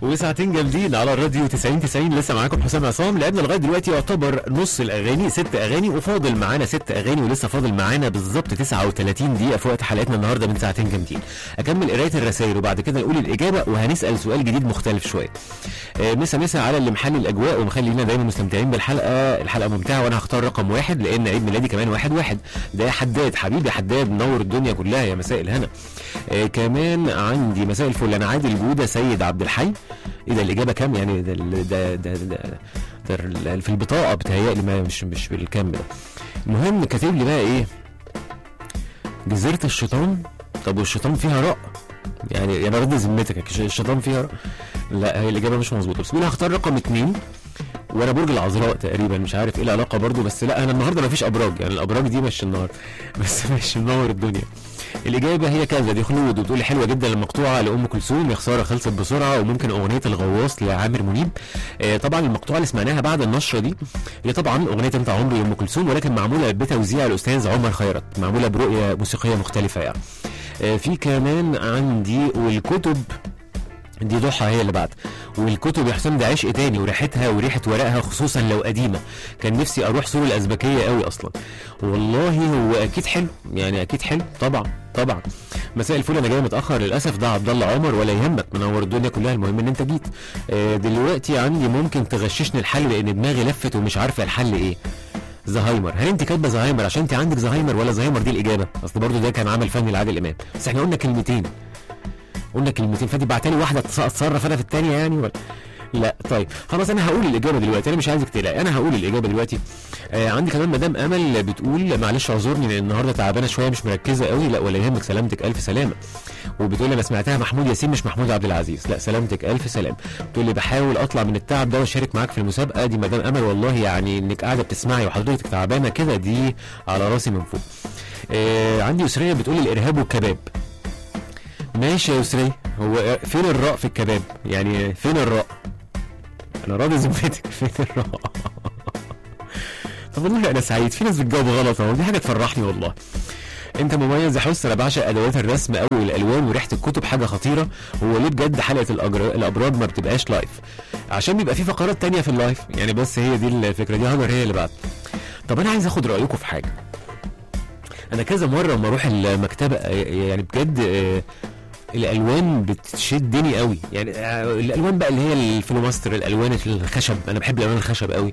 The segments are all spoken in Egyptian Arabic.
وساعتين جامدين على الراديو 90 90 لسه معاكم حسام عصام لعبنا لغايه دلوقتي يعتبر نص الاغاني ست اغاني وفاضل معانا ست اغاني ولسه فاضل معانا بالظبط 39 دقيقه في وقت حلقتنا النهارده من ساعتين جامدين اكمل قرايه الرسائل وبعد كده نقول الاجابه وهنسال سؤال جديد مختلف شويه آه، مسا مسا على اللي محل الاجواء ومخلينا دايما مستمتعين بالحلقه الحلقه ممتعه وانا هختار رقم واحد لان عيد ميلادي كمان واحد واحد ده يا حداد حبيبي حداد منور الدنيا كلها يا مساء الهنا آه كمان عندي مساء الفل انا عادل جوده سيد عبد الحي ايه ده الاجابه كام يعني ده ده ده, ده, ده ال- في البطاقه بتهيألي ما مش مش بالكم ده المهم كاتب لي بقى ايه جزيره الشيطان طب والشيطان فيها راء يعني يعني رد ذمتك الش- الشيطان فيها راء لا هي الاجابه مش مظبوطه بس بيقول هختار رقم اتنين وانا برج العذراء تقريبا مش عارف ايه العلاقه برضو بس لا انا النهارده مفيش ابراج يعني الابراج دي مش النهارده بس مش منور الدنيا الاجابه هي كذا دي خلود وتقول لي حلوه جدا المقطوعه لام كلثوم يا خساره خلصت بسرعه وممكن اغنيه الغواص لعامر منيب آه طبعا المقطوعه اللي سمعناها بعد النشره دي هي طبعا اغنيه انت عمري ام كلثوم ولكن معموله بتوزيع الاستاذ عمر خيرت معموله برؤيه موسيقيه مختلفه يعني آه في كمان عندي والكتب دي ضحى هي اللي بعد والكتب يا حسام ده عشق تاني وريحتها وريحه ورقها خصوصا لو قديمه كان نفسي اروح سور الازبكيه قوي اصلا والله هو اكيد حلو يعني اكيد حلو طبعا طبعا مساء الفل انا جاي متاخر للاسف ده عبد الله عمر ولا يهمك منور الدنيا كلها المهم ان انت جيت آه، دلوقتي عندي ممكن تغششني الحل لان دماغي لفت ومش عارفه الحل ايه زهايمر هل انت كاتبه زهايمر عشان انت عندك زهايمر ولا زهايمر دي الاجابه اصل برضو ده كان عمل فني لعادل امام بس احنا قلنا كلمتين قلنا كلمتين فدي بعتلي واحده أتص- اتصرف انا في الثانيه يعني ولا لا طيب خلاص انا هقول الاجابه دلوقتي انا مش عايزك تقلقي انا هقول الاجابه دلوقتي آه عندي كمان مدام امل بتقول معلش اعذرني لان النهارده تعبانه شويه مش مركزه قوي لا ولا يهمك سلامتك الف سلامه وبتقول انا سمعتها محمود ياسين مش محمود عبد العزيز لا سلامتك الف سلام بتقول لي بحاول اطلع من التعب ده واشارك معاك في المسابقه دي مدام امل والله يعني انك قاعده بتسمعي وحضرتك تعبانه كده دي على راسي من فوق آه عندي يسريه بتقول الارهاب والكباب ماشي يا يسري هو فين الراء في الكباب يعني فين الراء انا راضي ذمتك فين الراء طب والله انا سعيد في ناس بتجاوب غلط اهو دي حاجه تفرحني والله انت مميز يا حس انا بعشق ادوات الرسم قوي الالوان وريحه الكتب حاجه خطيره هو ليه بجد حلقه الأجر... الابراج ما بتبقاش لايف عشان بيبقى في فقرات تانية في اللايف يعني بس هي دي الفكره دي هاجر هي اللي بعد طب انا عايز اخد رايكم في حاجه انا كذا مره لما اروح المكتبه يعني بجد آه، الالوان بتشدني قوي يعني آه، الالوان بقى اللي هي الفلوماستر الالوان الخشب انا بحب الالوان الخشب قوي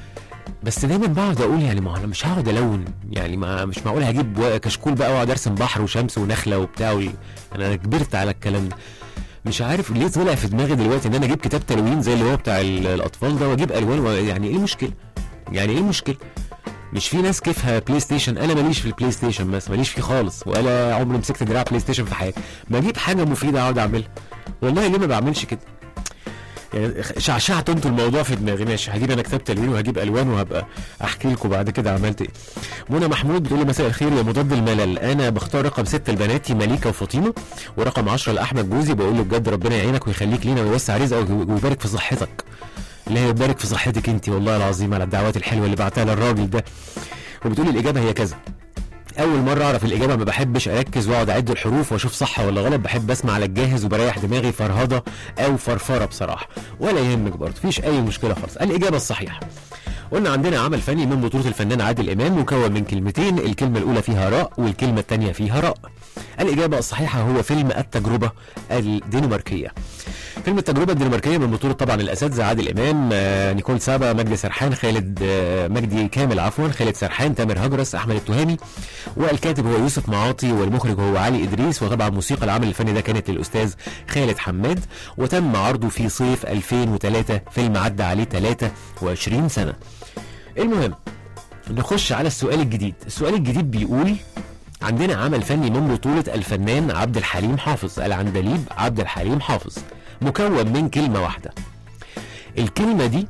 بس دايما بقعد اقول يعني ما هو انا مش هقعد الون يعني ما مش معقول هجيب و- كشكول بقى واقعد ارسم بحر وشمس ونخله وبتاع وال- انا كبرت على الكلام ده مش عارف ليه طلع في دماغي دلوقتي ان انا اجيب كتاب تلوين زي اللي هو بتاع ال- الاطفال ده واجيب الوان و- يعني ايه المشكله؟ يعني ايه المشكله؟ مش في ناس كيفها بلاي ستيشن انا ماليش في البلاي ستيشن بس ماليش فيه خالص ولا عمري مسكت دراع بلاي ستيشن في حياتي ما اجيب حاجه مفيده اقعد اعملها والله ليه ما بعملش كده يعني شعشعت انتوا الموضوع في دماغي ماشي هجيب انا كتاب تلوين وهجيب الوان وهبقى احكي لكم بعد كده عملت ايه منى محمود بتقول لي مساء الخير يا مضاد الملل انا بختار رقم ستة لبناتي مليكه وفاطمه ورقم 10 لاحمد جوزي بقول له بجد ربنا يعينك ويخليك لينا ويوسع رزقك ويبارك في صحتك اللي هي يبارك في صحتك انت والله العظيم على الدعوات الحلوه اللي بعتها للراجل ده وبتقولي الاجابه هي كذا اول مره اعرف الاجابه ما بحبش اركز واقعد اعد الحروف واشوف صح ولا غلط بحب اسمع على الجاهز وبريح دماغي فرهضه او فرفره بصراحه ولا يهمك برضه مفيش اي مشكله خالص الاجابه الصحيحه قلنا عندنا عمل فني من بطولة الفنان عادل إمام مكون من كلمتين الكلمة الأولى فيها راء والكلمة الثانية فيها راء الإجابة الصحيحة هو فيلم التجربة الدنماركية فيلم التجربة الدنماركية من بطولة طبعا الأساتذة عادل إمام آه، نيكول سابا مجدي سرحان خالد آه، مجدي كامل عفوا خالد سرحان تامر هجرس أحمد التهامي والكاتب هو يوسف معاطي والمخرج هو علي إدريس وطبعا موسيقى العمل الفني ده كانت للأستاذ خالد حماد وتم عرضه في صيف 2003 فيلم عدى عليه 23 سنة المهم نخش على السؤال الجديد السؤال الجديد بيقول عندنا عمل فني من بطولة الفنان عبد الحليم حافظ العندليب عبد الحليم حافظ مكون من كلمة واحدة الكلمة دي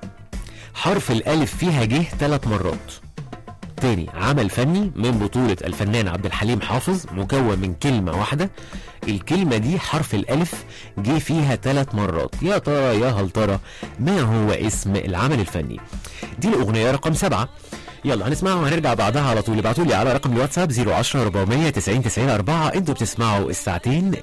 حرف الألف فيها جه ثلاث مرات تاني عمل فني من بطولة الفنان عبد الحليم حافظ مكون من كلمة واحدة الكلمة دي حرف الألف جه فيها ثلاث مرات يا ترى يا هل ترى ما هو اسم العمل الفني دي الأغنية رقم سبعة يلا هنسمعها وهنرجع بعدها على طول ابعتوا لي على رقم الواتساب 010 400 90 90 4 انتوا بتسمعوا الساعتين